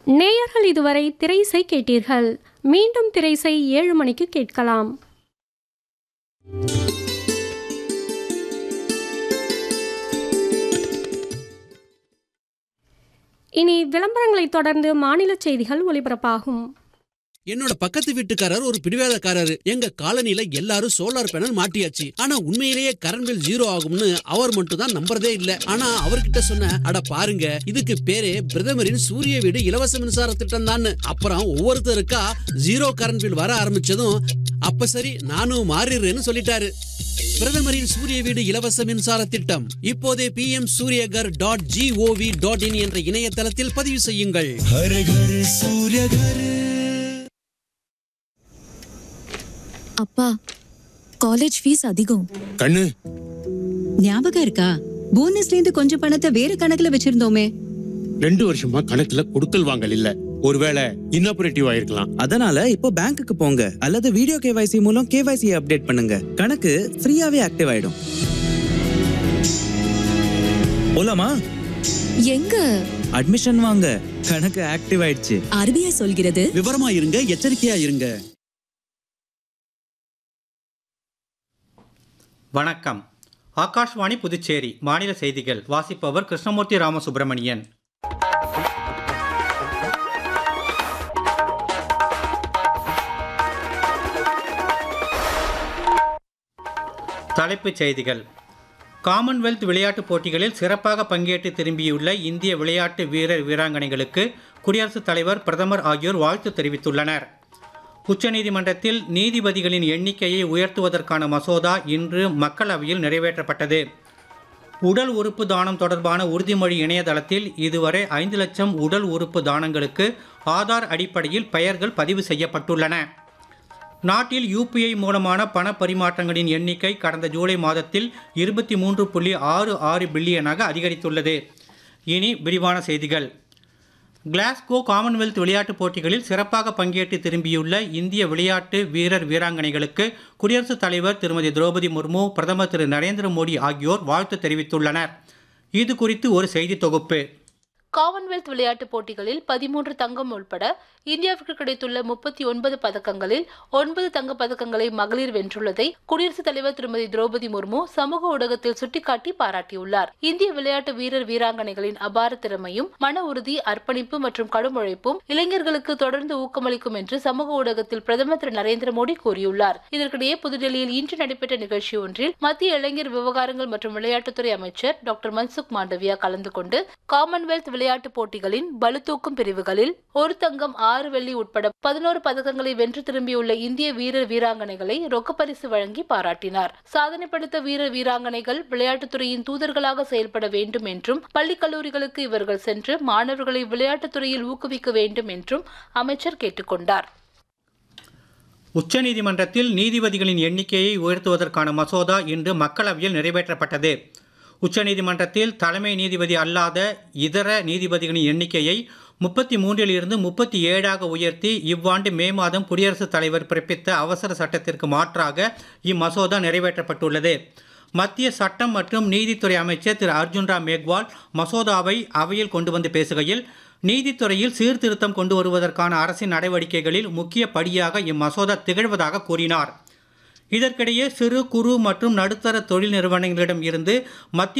நேயர்கள் இதுவரை திரைசை கேட்டீர்கள் மீண்டும் திரைசை ஏழு மணிக்கு கேட்கலாம் இனி விளம்பரங்களைத் தொடர்ந்து மாநில செய்திகள் ஒலிபரப்பாகும் என்னோட பக்கத்து வீட்டுக்காரர் ஒரு பிடிவாதக்காரரு எங்க காலனில எல்லாரும் சோலார் பேனல் மாட்டியாச்சு ஆனா உண்மையிலேயே கரண்ட் பில் ஜீரோ ஆகும்னு அவர் மட்டும் தான் நம்புறதே இல்ல ஆனா அவர்கிட்ட சொன்ன அட பாருங்க இதுக்கு பேரே பிரதமரின் சூரிய வீடு இலவச மின்சார திட்டம் தான் அப்புறம் ஒவ்வொருத்தருக்கா ஜீரோ கரண்ட் பில் வர ஆரம்பிச்சதும் அப்ப சரி நானும் மாறிடுறேன்னு சொல்லிட்டாரு பிரதமரின் சூரிய வீடு இலவச மின்சார திட்டம் இப்போதே P M Suryaghar dot gov dot in என்ற இணையதளத்தில் பதிவு செய்யுங்கள் हर घर सूर्य घर அப்பா காலேஜ் ஃபீஸ் அதிகம் கண்ணு ஞாபகம் இருக்கா போனஸ்ல இருந்து கொஞ்சம் பணத்தை வேற கணக்குல வச்சிருந்தோமே ரெண்டு வருஷமா கணக்குல கொடுக்கல் வாங்கல் இல்ல ஒருவேளை இன்னாபரேட்டிவ் ஆயிருக்கலாம் அதனால இப்போ பேங்க்குக்கு போங்க அல்லது வீடியோ கேவைசி மூலம் கேவைசி அப்டேட் பண்ணுங்க கணக்கு ஃப்ரீயாவே ஆக்டிவ் ஆயிடும் போலாமா எங்க அட்மிஷன் வாங்க கணக்கு ஆக்டிவ் ஆயிடுச்சு ஆர்பிஐ சொல்கிறது விவரமா இருங்க எச்சரிக்கையா இருங்க வணக்கம் ஆகாஷ்வாணி புதுச்சேரி மாநில செய்திகள் வாசிப்பவர் கிருஷ்ணமூர்த்தி ராமசுப்பிரமணியன் தலைப்புச் செய்திகள் காமன்வெல்த் விளையாட்டுப் போட்டிகளில் சிறப்பாக பங்கேற்று திரும்பியுள்ள இந்திய விளையாட்டு வீரர் வீராங்கனைகளுக்கு குடியரசுத் தலைவர் பிரதமர் ஆகியோர் வாழ்த்து தெரிவித்துள்ளனர் உச்சநீதிமன்றத்தில் நீதிபதிகளின் எண்ணிக்கையை உயர்த்துவதற்கான மசோதா இன்று மக்களவையில் நிறைவேற்றப்பட்டது உடல் உறுப்பு தானம் தொடர்பான உறுதிமொழி இணையதளத்தில் இதுவரை ஐந்து லட்சம் உடல் உறுப்பு தானங்களுக்கு ஆதார் அடிப்படையில் பெயர்கள் பதிவு செய்யப்பட்டுள்ளன நாட்டில் யூபிஐ மூலமான பண பரிமாற்றங்களின் எண்ணிக்கை கடந்த ஜூலை மாதத்தில் இருபத்தி மூன்று புள்ளி ஆறு ஆறு பில்லியனாக அதிகரித்துள்ளது இனி விரிவான செய்திகள் கிளாஸ்கோ காமன்வெல்த் விளையாட்டுப் போட்டிகளில் சிறப்பாக பங்கேற்று திரும்பியுள்ள இந்திய விளையாட்டு வீரர் வீராங்கனைகளுக்கு குடியரசுத் தலைவர் திருமதி திரௌபதி முர்மு பிரதமர் திரு நரேந்திர மோடி ஆகியோர் வாழ்த்து தெரிவித்துள்ளனர் இது குறித்து ஒரு செய்தி தொகுப்பு காமன்வெல்த் விளையாட்டுப் போட்டிகளில் பதிமூன்று தங்கம் உட்பட இந்தியாவிற்கு கிடைத்துள்ள முப்பத்தி ஒன்பது பதக்கங்களில் ஒன்பது தங்கப் பதக்கங்களை மகளிர் வென்றுள்ளதை குடியரசுத் தலைவர் திருமதி திரௌபதி முர்மு சமூக ஊடகத்தில் சுட்டிக்காட்டி பாராட்டியுள்ளார் இந்திய விளையாட்டு வீரர் வீராங்கனைகளின் அபார திறமையும் மன உறுதி அர்ப்பணிப்பு மற்றும் கடும் உழைப்பும் இளைஞர்களுக்கு தொடர்ந்து ஊக்கமளிக்கும் என்று சமூக ஊடகத்தில் பிரதமர் திரு நரேந்திர மோடி கூறியுள்ளார் இதற்கிடையே புதுடெல்லியில் இன்று நடைபெற்ற நிகழ்ச்சி ஒன்றில் மத்திய இளைஞர் விவகாரங்கள் மற்றும் விளையாட்டுத்துறை அமைச்சர் டாக்டர் மன்சுக் மாண்டவியா கலந்து கொண்டு காமன்வெல்த் விளையாட்டுப் போட்டிகளின் பளுதூக்கும் பிரிவுகளில் ஒரு தங்கம் ஆறு வெள்ளி உட்பட பதினோரு பதக்கங்களை வென்று திரும்பியுள்ள இந்திய வீரர் வீராங்கனைகளை ரொக்கப்பரிசு வழங்கி பாராட்டினார் சாதனை படைத்த வீரர் வீராங்கனைகள் விளையாட்டுத்துறையின் தூதர்களாக செயல்பட வேண்டும் என்றும் பள்ளி கல்லூரிகளுக்கு இவர்கள் சென்று மாணவர்களை விளையாட்டுத்துறையில் ஊக்குவிக்க வேண்டும் என்றும் அமைச்சர் கேட்டுக்கொண்டார் உச்சநீதிமன்றத்தில் நீதிபதிகளின் எண்ணிக்கையை உயர்த்துவதற்கான மசோதா இன்று மக்களவையில் நிறைவேற்றப்பட்டது உச்சநீதிமன்றத்தில் தலைமை நீதிபதி அல்லாத இதர நீதிபதிகளின் எண்ணிக்கையை முப்பத்தி மூன்றில் இருந்து முப்பத்தி ஏழாக உயர்த்தி இவ்வாண்டு மே மாதம் குடியரசுத் தலைவர் பிறப்பித்த அவசர சட்டத்திற்கு மாற்றாக இம்மசோதா நிறைவேற்றப்பட்டுள்ளது மத்திய சட்டம் மற்றும் நீதித்துறை அமைச்சர் திரு அர்ஜுன் ராம் மேக்வால் மசோதாவை அவையில் கொண்டு வந்து பேசுகையில் நீதித்துறையில் சீர்திருத்தம் கொண்டு வருவதற்கான அரசின் நடவடிக்கைகளில் முக்கிய படியாக இம்மசோதா திகழ்வதாக கூறினார் இதற்கிடையே சிறு குறு மற்றும் நடுத்தர தொழில் நிறுவனங்களிடம் இருந்து மத்திய